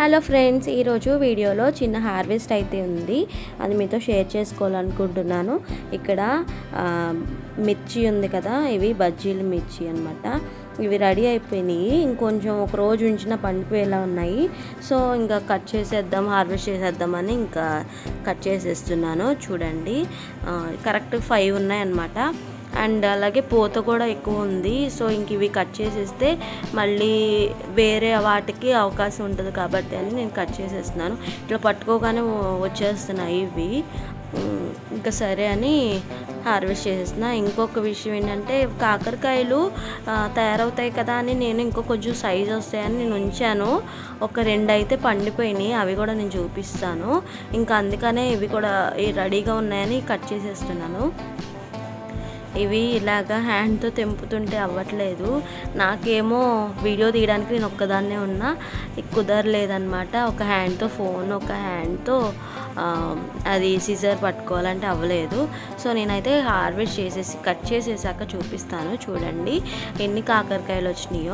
hello friends ఈరోజు వీడియోలో చిన్న హార్వెస్ట్ అయితే ఉంది అది మీతో షేర్ చేసుకోవాలనుకుంటున్నాను ఇక్కడ ఆ, మిర్చి ఉంది కదా ఇవి బజ్జీలు మిర్చి అనమాట ఇవి రెడీ అయిపోయినాయి ఇంకొంచెం ఒక రోజు ఉంచిన పండిపోయేలా ఉన్నాయి సో ఇంకా కట్ చేసేద్దాం హార్వెస్ట్ చేసేద్దామని ఇంకా కట్ చేసేస్తున్నాను చూడండి ఆ, కరెక్ట్ ఫైవ్ ఉన్నాయన్నమాట అండ్ అలాగే పూత కూడా ఎక్కువ ఉంది సో ఇంక ఇవి కట్ చేసేస్తే మళ్ళీ వేరే వాటికి అవకాశం ఉంటుంది కాబట్టి అని నేను కట్ చేసేస్తున్నాను ఇట్లా పట్టుకోగానే వచ్చేస్తున్నాయి ఇవి ఉమ్, ఇంకా సరే అని హార్వెస్ట్ చేసేస్తున్నా ఇంకొక విషయం ఏంటంటే కాకరకాయలు ఆ, తయారవుతాయి కదా అని నేను ఇంకో కొంచెం సైజ్ వస్తాయని నేను ఉంచాను ఒక రెండు అయితే పండిపోయినాయి అవి కూడా నేను చూపిస్తాను ఇంకా అందుకనే ఇవి కూడా ఈ రెడీగా ఉన్నాయని కట్ చేసేస్తున్నాను ఇవి ఇలాగా హ్యాండ్తో తెంపుతుంటే అవ్వట్లేదు నాకేమో వీడియో తీయడానికి నేను ఒక్కదాన్నే ఉన్నా ఇది కుదరలేదనమాట ఒక హ్యాండ్తో ఫోన్ ఒక హ్యాండ్తో ఆ, అది సిజర్ పట్టుకోవాలంటే అవ్వలేదు సో నేనైతే హార్వెస్ట్ చేసేసి కట్ చేసేసాక చూపిస్తాను చూడండి ఎన్ని కాకరకాయలు వచ్చినాయో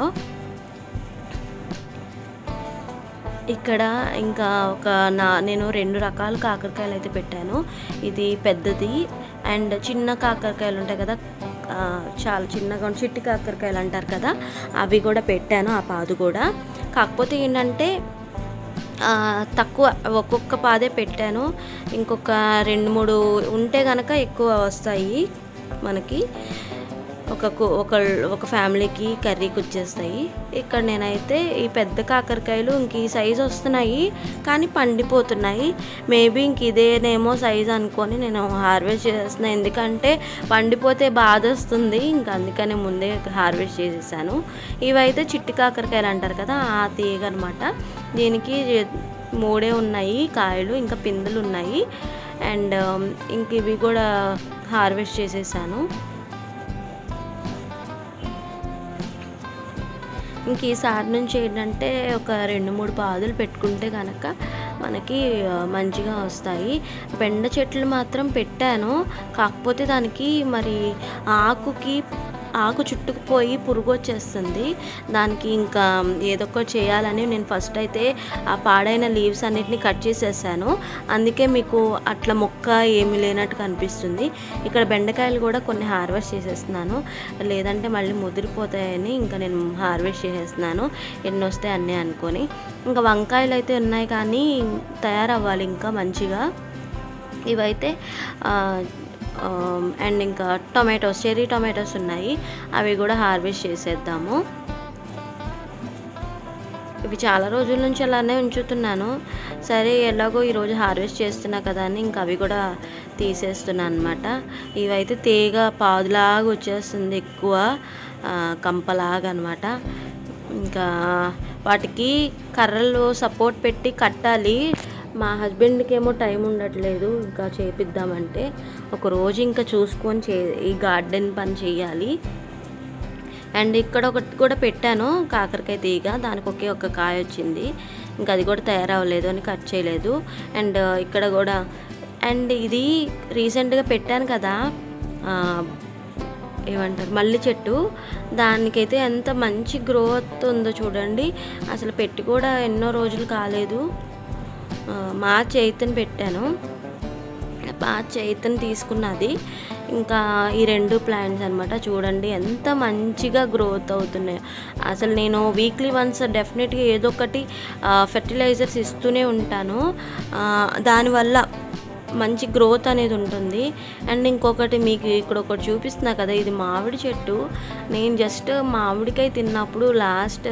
ఇక్కడ ఇంకా ఒక నా నేను రెండు రకాల కాకరకాయలు అయితే పెట్టాను ఇది పెద్దది అండ్ చిన్న కాకరకాయలు ఉంటాయి కదా ఆ, చాలా చిన్నగా ఉండి చిట్టి కాకరకాయలు అంటారు కదా అవి కూడా పెట్టాను ఆ పాదు కూడా కాకపోతే ఏంటంటే ఆ, తక్కువ ఒక్కొక్క పాదే పెట్టాను ఇంకొక రెండు మూడు ఉంటే కనుక ఎక్కువ వస్తాయి మనకి ఒక కు- ఒక ఒక ఫ్యామిలీకి కర్రీకి వచ్చేస్తాయి ఇక్కడ నేనైతే ఈ పెద్ద కాకరకాయలు ఇంక ఈ సైజు వస్తున్నాయి కానీ పండిపోతున్నాయి మేబీ ఇంక ఇదేనేమో సైజ్ అనుకొని నేను హార్వెస్ట్ చేస్తున్నాను ఎందుకంటే పండిపోతే బాధ వస్తుంది ఇంకా అందుకనే ముందే హార్వెస్ట్ చేసేసాను ఇవైతే చిట్టి కాకరకాయలు అంటారు కదా ఆ తీగ అనమాట దీనికి మూడే ఉన్నాయి కాయలు ఇంకా పిందెలు ఉన్నాయి అండ్ ఇంక ఇవి కూడా హార్వెస్ట్ చేసేసాను ఇంక ఈసారి నుంచి ఏంటంటే ఒక రెండు మూడు పాదులు పెట్టుకుంటే కనుక మనకి ఆ, మంచిగా వస్తాయి బెండ చెట్లు మాత్రం పెట్టాను కాకపోతే దానికి మరి ఆకుకి ఆకు చుట్టుకుపోయి పురుగు వచ్చేస్తుంది దానికి ఇంకా ఏదో ఒకటి చేయాలని నేను ఫస్ట్ అయితే ఆ పాడైన లీవ్స్ అన్నిటిని కట్ చేసేసాను అందుకే మీకు అట్లా మొక్క ఏమీ లేనట్టు కనిపిస్తుంది ఇక్కడ బెండకాయలు కూడా కొన్ని హార్వెస్ట్ చేసేస్తున్నాను లేదంటే మళ్ళీ ముదిరిపోతాయని ఇంకా నేను హార్వెస్ట్ చేసేస్తున్నాను ఎన్ని వస్తాయి అన్నీ అనుకొని ఇంకా వంకాయలు అయితే ఉన్నాయి కానీ తయారవ్వాలి ఇంకా మంచిగా ఇవైతే ఆ, ఆ, అండ్ ఇంకా టొమాటోస్ చెర్రీ టొమాటోస్ ఉన్నాయి అవి కూడా హార్వెస్ట్ చేసేద్దాము ఇవి చాలా రోజుల నుంచి అలానే ఉంచుతున్నాను సరే ఎలాగో ఈరోజు హార్వెస్ట్ చేస్తున్నా కదా అని ఇంకా అవి కూడా తీసేస్తున్నాను అనమాట ఇవైతే తీగ పాదులాగా వచ్చేస్తుంది ఎక్కువ ఆ, కంపలాగా అనమాట ఇంకా వాటికి కర్రలు సపోర్ట్ పెట్టి కట్టాలి మా హస్బెండ్కి ఏమో టైం ఉండట్లేదు ఇంకా చేపిద్దామంటే ఒక రోజు ఇంకా చూసుకొని చే ఈ గార్డెన్ పని చేయాలి అండ్ ఇక్కడ ఒకటి కూడా పెట్టాను కాకరకాయ తీగ దానికి ఒకే ఒక కాయ వచ్చింది ఇంకా అది కూడా తయారవ్వలేదు అని కట్ చేయలేదు అండ్ ఇక్కడ కూడా అండ్ ఇది రీసెంట్గా పెట్టాను కదా ఆ, ఏమంటారు మల్లి చెట్టు దానికైతే ఎంత మంచి గ్రోత్ ఉందో చూడండి అసలు పెట్టి కూడా ఎన్నో రోజులు కాలేదు ఆ, మార్చ్ ఎయిత్ని పెట్టాను మార్చ్ ఎయిత్ని తీసుకున్నది ఇంకా ఈ రెండు ప్లాంట్స్ అనమాట చూడండి ఎంత మంచిగా గ్రోత్ అవుతున్నాయి అసలు నేను వీక్లీ వన్స్ డెఫినెట్గా ఏదో ఒకటి ఫెర్టిలైజర్స్ ఇస్తూనే ఉంటాను ఆ, దానివల్ల మంచి గ్రోత్ అనేది ఉంటుంది అండ్ ఇంకొకటి మీకు ఇక్కడ ఒకటి చూపిస్తున్నా కదా ఇది మామిడి చెట్టు నేను జస్ట్ మామిడికాయ తిన్నప్పుడు లాస్ట్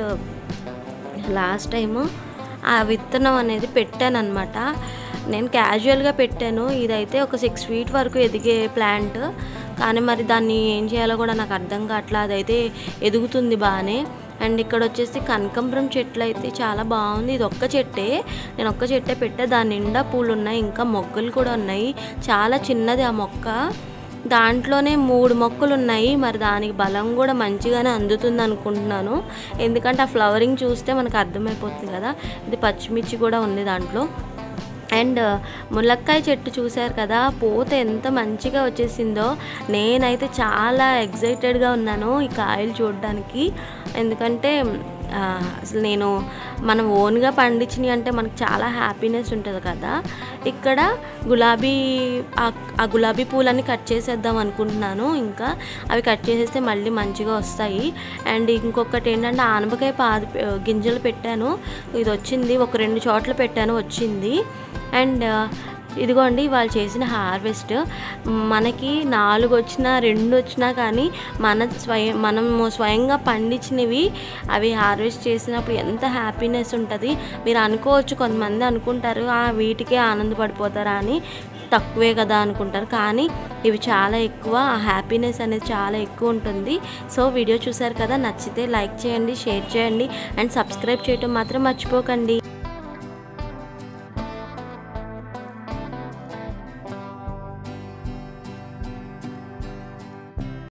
లాస్ట్ టైము ఆ విత్తనం అనేది పెట్టాను అనమాట నేను క్యాజువల్గా పెట్టాను ఇదైతే ఒక సిక్స్ ఫీట్ వరకు ఎదిగే ప్లాంట్ కానీ మరి దాన్ని ఏం చేయాలో కూడా నాకు అర్థం కావట్లా అదైతే ఎదుగుతుంది బాగానే అండ్ ఇక్కడ వచ్చేసి కనకంబరం చెట్లు అయితే చాలా బాగుంది ఇది ఒక్క చెట్టే నేను ఒక్క చెట్టే పెట్టా దాని నిండా పూలు ఉన్నాయి ఇంకా మొగ్గలు కూడా ఉన్నాయి చాలా చిన్నది ఆ మొక్క దాంట్లోనే మూడు మొక్కలు ఉన్నాయి మరి దానికి బలం కూడా మంచిగానే అందుతుంది అనుకుంటున్నాను ఎందుకంటే ఆ ఫ్లవరింగ్ చూస్తే మనకు అర్థమైపోతుంది కదా ఇది పచ్చిమిర్చి కూడా ఉంది దాంట్లో అండ్ ములక్కాయ చెట్టు చూశారు కదా పూత ఎంత మంచిగా వచ్చేసిందో నేనైతే చాలా ఎగ్జైటెడ్గా ఉన్నాను ఈ కాయలు చూడడానికి ఎందుకంటే ఆ, అసలు నేను మనం ఓన్గా పండించినవి అంటే మనకు చాలా హ్యాపీనెస్ ఉంటుంది కదా ఇక్కడ గులాబీ ఆ- ఆ గులాబీ పూలన్నీ కట్ చేసేద్దాం అనుకుంటున్నాను ఇంకా అవి కట్ చేసేస్తే మళ్ళీ మంచిగా వస్తాయి అండ్ ఇంకొకటి ఏంటంటే ఆనపకాయ పాది గింజలు పెట్టాను ఇది వచ్చింది ఒక రెండు చోట్ల పెట్టాను వచ్చింది అండ్ ఇదిగోండి వాళ్ళు చేసిన హార్వెస్ట్ మనకి నాలుగు వచ్చినా రెండు వచ్చినా కానీ మన స్వయం మనము స్వయంగా పండించినవి అవి హార్వెస్ట్ చేసినప్పుడు ఎంత హ్యాపీనెస్ ఉంటుంది మీరు అనుకోవచ్చు కొంతమంది అనుకుంటారు "ఆ, వీటికే ఆనందపడిపోతారా అని తక్కువే కదా అనుకుంటారు కానీ ఇవి చాలా ఎక్కువ ఆ హ్యాపీనెస్ అనేది చాలా ఎక్కువ ఉంటుంది సో వీడియో చూసారు కదా నచ్చితే లైక్ చేయండి షేర్ చేయండి అండ్ సబ్స్క్రైబ్ చేయటం మాత్రం మర్చిపోకండి